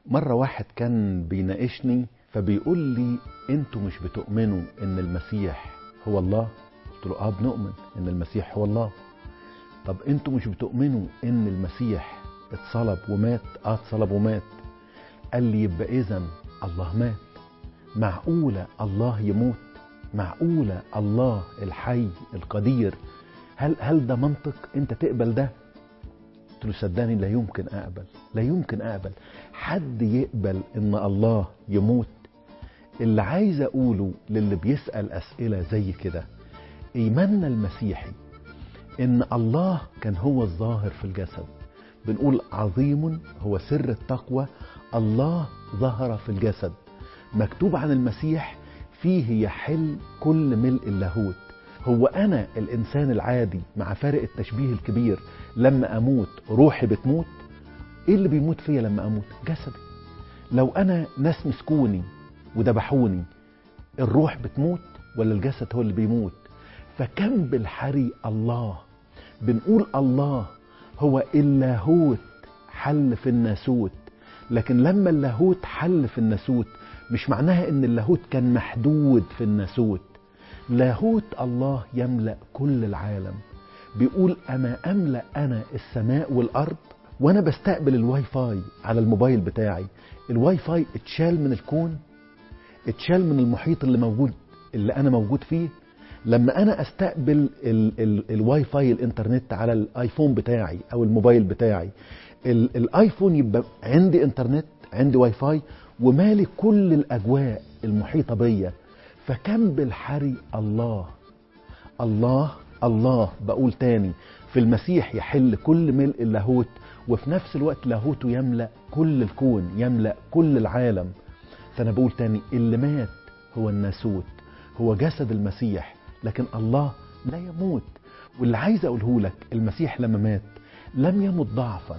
مرة واحد كان بيناقشني فبيقول لي انتوا مش بتؤمنوا ان المسيح هو الله قلت له اه بنؤمن ان المسيح هو الله طب انتوا مش بتؤمنوا ان المسيح اتصلب ومات اه اتصلب ومات قال لي يبقى اذا الله مات معقولة الله يموت معقولة الله الحي القدير هل هل ده منطق انت تقبل ده قلت له صدقني لا يمكن اقبل لا يمكن اقبل حد يقبل ان الله يموت اللي عايز اقوله للي بيسال اسئله زي كده ايماننا المسيحي ان الله كان هو الظاهر في الجسد بنقول عظيم هو سر التقوى الله ظهر في الجسد مكتوب عن المسيح فيه يحل كل ملء اللاهوت هو انا الانسان العادي مع فارق التشبيه الكبير لما اموت روحي بتموت ايه اللي بيموت فيا لما اموت جسدي لو انا ناس مسكوني وذبحوني الروح بتموت ولا الجسد هو اللي بيموت فكم بالحري الله بنقول الله هو اللاهوت حل في الناسوت لكن لما اللاهوت حل في الناسوت مش معناها ان اللاهوت كان محدود في الناسوت لاهوت الله يملا كل العالم بيقول اما املا انا السماء والارض وانا بستقبل الواي فاي على الموبايل بتاعي الواي فاي اتشال من الكون اتشال من المحيط اللي موجود اللي انا موجود فيه لما انا استقبل ال ال الواي فاي الانترنت على الايفون بتاعي او الموبايل بتاعي ال الايفون يبقى عندي انترنت عندي واي فاي ومالي كل الاجواء المحيطه بيا فكم بالحري الله الله الله بقول تاني في المسيح يحل كل ملء اللاهوت وفي نفس الوقت لاهوته يملا كل الكون يملا كل العالم فانا بقول تاني اللي مات هو الناسوت هو جسد المسيح لكن الله لا يموت واللي عايز اقوله لك المسيح لما مات لم يمت ضعفا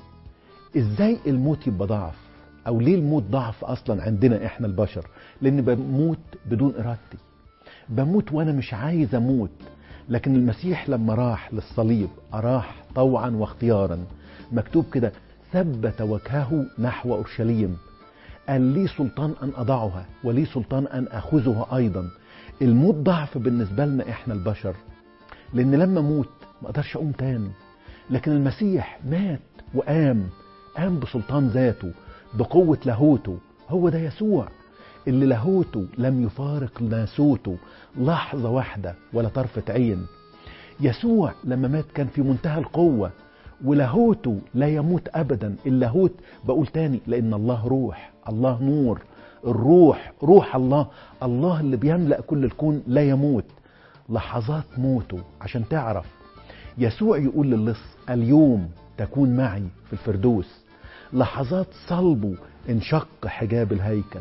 ازاي الموت يبقى ضعف او ليه الموت ضعف اصلا عندنا احنا البشر لان بموت بدون ارادتي بموت وانا مش عايز اموت لكن المسيح لما راح للصليب اراح طوعا واختيارا مكتوب كده ثبت وجهه نحو اورشليم قال لي سلطان ان اضعها ولي سلطان ان اخذها ايضا الموت ضعف بالنسبه لنا احنا البشر لان لما اموت ما اقدرش اقوم تاني لكن المسيح مات وقام قام بسلطان ذاته بقوه لاهوته هو ده يسوع اللي لاهوته لم يفارق ناسوته لحظه واحده ولا طرفه عين يسوع لما مات كان في منتهى القوه ولاهوته لا يموت ابدا اللاهوت بقول تاني لان الله روح الله نور الروح روح الله الله اللي بيملا كل الكون لا يموت لحظات موته عشان تعرف يسوع يقول للص اليوم تكون معي في الفردوس لحظات صلبه انشق حجاب الهيكل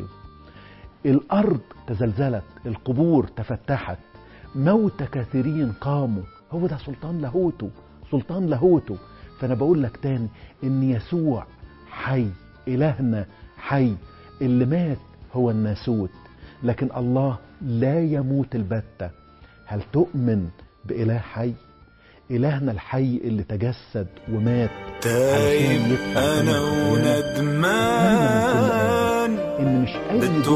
الارض تزلزلت القبور تفتحت موت كثيرين قاموا هو ده سلطان لاهوته سلطان لاهوته فانا بقول لك تاني ان يسوع حي الهنا حي اللي مات هو الناسوت لكن الله لا يموت البتة هل تؤمن بإله حي إلهنا الحي اللي تجسد ومات تايب علشان يدفع انا ثمن القيامة. أتمنى من كل قلبي وندمان إن مش أي بالدنيا